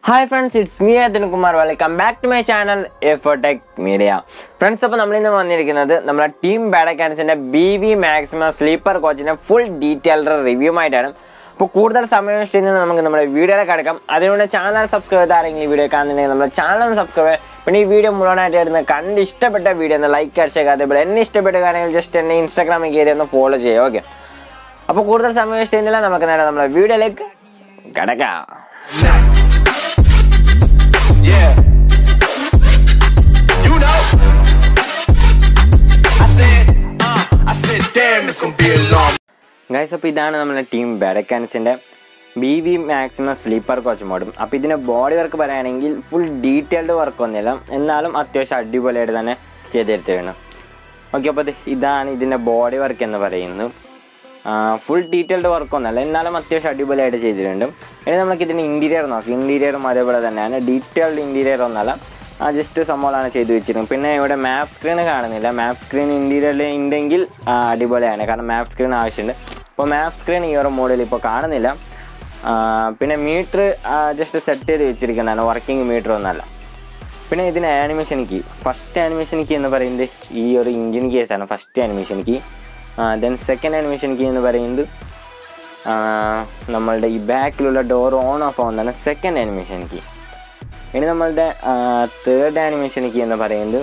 Hi friends it's me Kumar welcome back to my channel എഫോടെക് media friends അപ്പോൾ നമ്മളിന്ന് വന്നിരിക്കുന്നത് നമ്മുടെ ടീം ബാഡക്കാൻസിൻ്റെ ബി വി മാക്സിമം സ്ലീപ്പർ കോച്ചിൻ്റെ ഫുൾ ഡീറ്റെയിൽഡ് റിവ്യൂ ആയിട്ടാണ് അപ്പോൾ കൂടുതൽ സമയം ചെയ്യുന്നത് നമുക്ക് നമ്മുടെ വീഡിയോയിലേക്ക് കിടക്കാം അതിനുകൊണ്ട് ചാനൽ സബ്സ്ക്രൈബ് ചെയ്ത് ആരെങ്കിലും ഈ വീഡിയോ കാണുന്നുണ്ടെങ്കിൽ നമ്മുടെ ചാനൽ ഒന്ന് സബ്സ്ക്രൈബ് ചെയ്യുക പിന്നെ ഈ വീഡിയോ മുഴുവനായിട്ട് വരുന്ന കണ്ട് ഇഷ്ടപ്പെട്ട വീഡിയോ ഒന്ന് ലൈക്ക് അടിച്ചേക്കുക അതേപോലെ എന്നെ ഇഷ്ടപ്പെടുകയാണെങ്കിൽ ജസ്റ്റ് എന്നെ ഇൻസ്റ്റാഗ്രാമിൽ കയറി ഒന്ന് ഫോളോ ചെയ്യുക ഓക്കെ അപ്പോൾ കൂടുതൽ സമയം വേസ്റ്റ് ചെയ്യുന്നില്ല നമുക്ക് നേരെ നമ്മുടെ വീഡിയോയിലേക്ക് കിടക്കാം Yeah. You know. I said, uh, I said, damn, it's gonna be a long. Guys അപ്പോൾ ഇതാണ് നമ്മുടെ ടീം ബെഡക്കാൻസിൻ്റെ B V maximum sleeper coach മോഡും അപ്പോൾ ഇതിൻ്റെ ബോഡി വർക്ക് പറയുകയാണെങ്കിൽ ഫുൾ ഡീറ്റെയിൽഡ് വർക്ക് ഒന്നുമില്ല എന്നാലും അത്യാവശ്യം അടിപൊളിയായിട്ട് തന്നെ ചെയ്തെടുത്തിരുന്നു ഓക്കെ അപ്പോൾ ഇത് ഇതാണ് ഇതിൻ്റെ ബോഡി വർക്ക് എന്ന് പറയുന്നത് ഫുൾ ഡീറ്റെയിൽഡ് വർക്കൊന്നുമല്ല എന്നാലും അത്യാവശ്യം അടിപൊളിയായിട്ട് ചെയ്തിട്ടുണ്ട് ഇനി നമുക്ക് ഇതിൻ്റെ ഇൻറ്റീരിയർ നോക്കാം ഇൻറ്റീരിയറും അതേപോലെ തന്നെയാണ് ഡീറ്റെയിൽഡ് ഇൻറ്റീരിയർ ഒന്നല്ല ആ ജസ്റ്റ് സംഭവമാണ് ചെയ്തു വെച്ചിരുന്നത് പിന്നെ ഇവിടെ മാപ്പ് സ്ക്രീൻ കാണുന്നില്ല മാപ്പ് സ്ക്രീൻ ഇൻറ്റീരിയറിൽ ഉണ്ടെങ്കിൽ ആ, അടിപൊളിയാണ് കാരണം മാപ്പ് സ്ക്രീൻ ആവശ്യമുണ്ട് അപ്പോൾ മാപ്പ് സ്ക്രീൻ ഈ ഒരു മോഡൽ ഇപ്പോൾ കാണുന്നില്ല ആ, പിന്നെ മീറ്റർ ജസ്റ്റ് സെറ്റ് ചെയ്ത് വെച്ചിരിക്കുന്നതാണ് വർക്കിംഗ് മീറ്റർ ഒന്നല്ല പിന്നെ ഇതിന് animation key first animation key എന്ന് പറയുന്നത് ഈ ഒരു ഇന്ത്യൻ കേസാണ് first animation key then second animation key എന്ന് പറയുന്നത് ആ, നമ്മളുടെ ഈ ബാക്കിലുള്ള ഡോർ ഓൺ ഓഫ് ആവുന്നതാണ് സെക്കൻഡ് ആനിമേഷൻ കീ ഇനി നമ്മളുടെ തേർഡ് ആനിമേഷൻ കീ എന്ന് പറയുന്നത്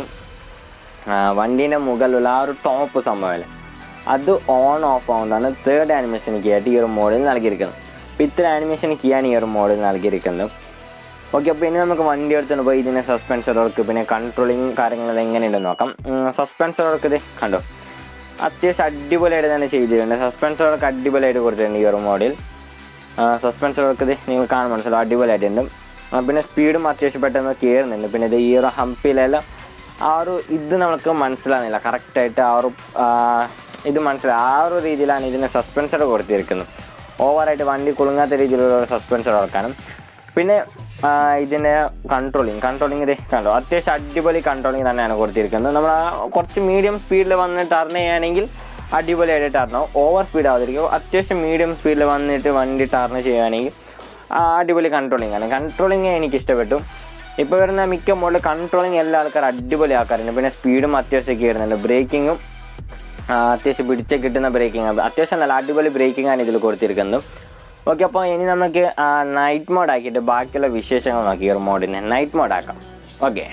വണ്ടീൻ്റെ മുകളിലുള്ള ആ ഒരു ടോപ്പ് സംഭവമല്ലേ അത് ഓൺ ഓഫ് ആവുന്നതാണ് തേർഡ് ആനിമേഷൻ കീ ആയിട്ട് ഈ ഒരു മോഡിൽ നൽകിയിരിക്കുന്നത് അപ്പോൾ ഇത്ര ആനിമേഷൻ കീ ആണ് ഈ ഒരു മോഡിൽ നൽകിയിരിക്കുന്നത് ഓക്കെ അപ്പോൾ ഇനി നമുക്ക് വണ്ടി എടുത്തുകൊണ്ട് പോയി ഇതിൻ്റെ സസ്പെൻസർ വർക്ക് പിന്നെ കൺട്രോളിങ് കാര്യങ്ങളെല്ലാം എങ്ങനെയുണ്ടെന്ന് നോക്കാം സസ്പെൻസർ വർക്ക് ഇത് കണ്ടോ അത്യാവശ്യം അടിപൊളിയായിട്ട് തന്നെ ചെയ്തിട്ടുണ്ട് സസ്പെൻസർ വർക്ക് അടിപൊളിയായിട്ട് കൊടുത്തിട്ടുണ്ട് ഈ ഒരു മോഡിൽ സസ്പെൻസർ വർക്ക് ഇത് നിങ്ങൾ കാണാൻ മനസ്സിലാവും അടിപൊളിയായിട്ടുണ്ട് ആ, പിന്നെ സ്പീഡും അത്യാവശ്യം പെട്ടെന്ന് കയറുന്നുണ്ട് പിന്നെ ഇത് ഈ ഒരു ഹമ്പിലെല്ലാം ആ ഒരു ഇത് നമുക്ക് മനസ്സിലാകുന്നില്ല കറക്റ്റായിട്ട് ആ ഒരു ആ, ഇത് മനസ്സിലായി ആ ഒരു രീതിയിലാണ് ഇതിന് സസ്പെൻസർ കൊടുത്തിരിക്കുന്നത് ഓവറായിട്ട് വണ്ടി കുളുങ്ങാത്ത രീതിയിലുള്ള ഒരു സസ്പെൻസർ വർക്കാണ് പിന്നെ ആ, ഇതിൻ്റെ കൺട്രോളിങ് കൺട്രോളിങ് ഇത് കണ്ടോ അത്യാവശ്യം അടിപൊളി കൺട്രോളിങ് തന്നെയാണ് കൊടുത്തിരിക്കുന്നത് നമ്മൾ ആ കുറച്ച് മീഡിയം സ്പീഡിൽ വന്ന് ടർൺ ചെയ്യുകയാണെങ്കിൽ അടിപൊളിയായിട്ട് ടർൺ ആവും ഓവർ സ്പീഡ് ആവാതിരിക്കും അത്യാവശ്യം മീഡിയം സ്പീഡിൽ വന്നിട്ട് വണ്ടി ടർൺ ചെയ്യുകയാണെങ്കിൽ ആ, അടിപൊളി കൺട്രോളിങ് ആണ് കൺട്രോളിങ് എനിക്ക് ഇഷ്ടപ്പെട്ടു ഇപ്പോൾ വരുന്ന മിക്ക മോഡൽ കൺട്രോളിങ് എല്ലാ ആൾക്കാരും അടിപൊളി ആക്കാറുണ്ട് പിന്നെ സ്പീഡും അത്യാവശ്യം കയറുന്നുണ്ട് ബ്രേക്കിങ്ങും അത്യാവശ്യം പിടിച്ച് കിട്ടുന്ന ബ്രേക്കിംഗ് അത്യാവശ്യം നല്ല അടിപൊളി ബ്രേക്കിംഗ് ആണ് ഇതിൽ കൊടുത്തിരിക്കുന്നത് ഓക്കെ അപ്പോൾ ഇനി നമുക്ക് നൈറ്റ് മോഡ് ആക്കിയിട്ട് ബാക്കിയുള്ള വിശേഷങ്ങൾ നോക്കി ഈ ഒരു മോഡിനെ നൈറ്റ് മോഡ് ആക്കാം ഓക്കെ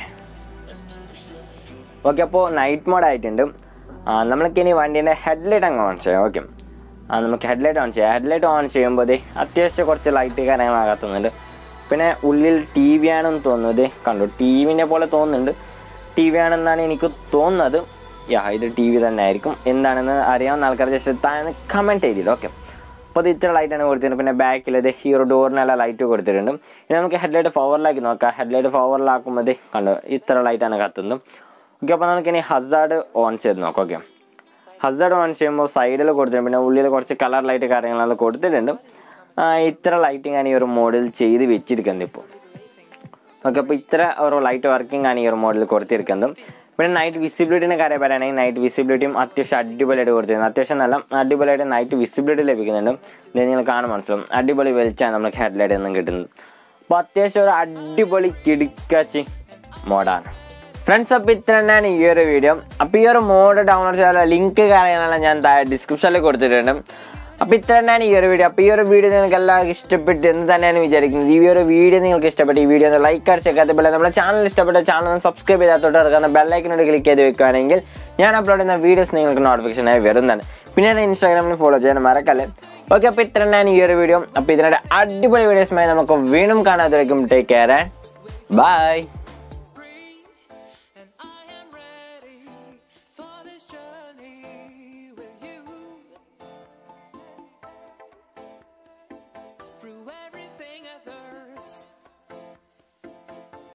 ഓക്കെ അപ്പോൾ നൈറ്റ് മോഡ് ആയിട്ടുണ്ട് നമ്മൾക്ക് ഇനി വണ്ടീൻ്റെ ഹെഡ്ലൈറ്റ് അങ്ങ് ഓൺ ചെയ്യാം ഓക്കെ ആ നമുക്ക് ഹെഡ്ലൈറ്റ് ഓൺ ചെയ്യാം ഹെഡ്ലൈറ്റ് ഓൺ ചെയ്യുമ്പോൾ ദേ അത്യാവശ്യം കുറച്ച് ലൈറ്റ് കാര്യങ്ങളൊക്കെ തോന്നുന്നുണ്ട് പിന്നെ ഉള്ളിൽ ടി വി ആണെന്ന് തോന്നുന്നത് കണ്ടു ടി വിനെ പോലെ തോന്നുന്നുണ്ട് ടി വി ആണെന്നാണ് എനിക്ക് തോന്നുന്നത് യാ ഇത് ടി വി തന്നെ ആയിരിക്കും എന്താണെന്ന് അറിയാവുന്ന ആൾക്കാർ ജസ്റ്റ് താഴെ കമൻറ്റ് ചെയ്തില്ല ഓക്കെ അപ്പോൾ ഇത് ഇത്ര ലൈറ്റാണ് കൊടുത്തിട്ടുണ്ട് പിന്നെ ബാക്കിൽ ഇത് ഈ ഒരു ഡോറിനെല്ലാം ലൈറ്റ് കൊടുത്തിട്ടുണ്ട് ഇനി നമുക്ക് ഹെഡ്ലൈറ്റ് പവറിലാക്കി നോക്കാം ഹെഡ്ലൈറ്റ് പവറിലാക്കുമ്പോൾ ഇത് കണ്ടു ഇത്ര ലൈറ്റാണ് കത്തുന്നത് ഓക്കെ അപ്പോൾ നമുക്ക് ഇനി ഹസാർഡ് ഓൺ ചെയ്ത് നോക്കാം ഓക്കെ ഹസാർഡ് ഓൺ ചെയ്യുമ്പോൾ സൈഡിൽ കൊടുത്തിട്ടുണ്ട് പിന്നെ ഉള്ളിൽ കുറച്ച് കളർ ലൈറ്റ് കാര്യങ്ങളെല്ലാം കൊടുത്തിട്ടുണ്ട് ആ, ഇത്ര ലൈറ്റിംഗ് ആണ് ഈ ഒരു മോഡിൽ ചെയ്ത് വെച്ചിരിക്കുന്നത് ഇപ്പോൾ ഓക്കെ അപ്പോൾ ഇത്ര ഒരു ലൈറ്റ് വർക്കിംഗ് ആണ് ഈ ഒരു മോഡൽ കൊടുത്തിരിക്കുന്നത് പിന്നെ നൈറ്റ് വിസിബിലിറ്റിൻ്റെ കാര്യം പറയുകയാണെങ്കിൽ നൈറ്റ് വിസിബിലിറ്റിയും അത്യാവശ്യം അടിപൊളിയായിട്ട് കൊടുത്തിരുന്നത് അത്യാവശ്യം നല്ല അടിപൊളിയായിട്ട് നൈറ്റ് വിസിബിലിറ്റി ലഭിക്കുന്നുണ്ട് ഇത് നിങ്ങൾ കാണാൻ മനസ്സിലാവും അടിപൊളി വെളിച്ചാണ് നമുക്ക് ഹെഡ്ലൈറ്റ് നിന്നും കിട്ടുന്നത് അപ്പോൾ അത്യാവശ്യം ഒരു അടിപൊളി കിടുക്കാച്ചി മോഡാണ് ഫ്രണ്ട്സ് അപ്പോൾ ഇത്ര തന്നെയാണ് ഈ ഒരു വീഡിയോ അപ്പോൾ ഈ ഒരു മോഡ് ഡൗൺലോഡ് ചെയ്യാനുള്ള ലിങ്ക് കാര്യങ്ങളെല്ലാം ഞാൻ താഴെ ഡിസ്ക്രിപ്ഷനിൽ കൊടുത്തിട്ടുണ്ട് അപ്പോൾ ഇത്ര തന്നെയാണ് ഈ ഒരു വീഡിയോ അപ്പോൾ ഈ ഒരു വീഡിയോ നിങ്ങൾക്ക് എല്ലാവർക്കും ഇഷ്ടപ്പെട്ട് എന്ന് തന്നെയാണ് വിചാരിക്കുന്നത് ഈ ഒരു വീഡിയോ നിങ്ങൾക്ക് ഇഷ്ടപ്പെട്ടു ഈ വീഡിയോ ഒന്ന് ലൈക്ക് അടിച്ചേക്കുക അതുപോലെ നമ്മുടെ ചാനൽ ഇഷ്ടപ്പെട്ട ചാനൽ ഒന്ന് സബ്സ്ക്രൈബ് ചെയ്താത്തോട്ട് ഇറക്കുന്ന ബെല്ലൈക്കിനോട് ക്ലിക്ക് ചെയ്ത് വെക്കുകയാണെങ്കിൽ ഞാൻ അപ്ലോഡ് ചെയ്യുന്ന വീഡിയോസ് നിങ്ങൾക്ക് നോട്ടിഫിക്കേഷനായി വരുന്നതാണ് പിന്നെ എൻ്റെ ഇൻസ്റ്റാഗ്രാമിൽ ഫോളോ ചെയ്യാൻ മറക്കല്ലേ ഓക്കെ അപ്പോൾ ഇത്ര തന്നെയാണ് ഈ ഒരു വീഡിയോ അപ്പോൾ ഇതിനൊരു അടിപൊളി വീഡിയോസുമായി നമുക്ക് വീണ്ടും കാണാതിരിക്കും ടേക്ക് കെയർ ആൻഡ് ബൈ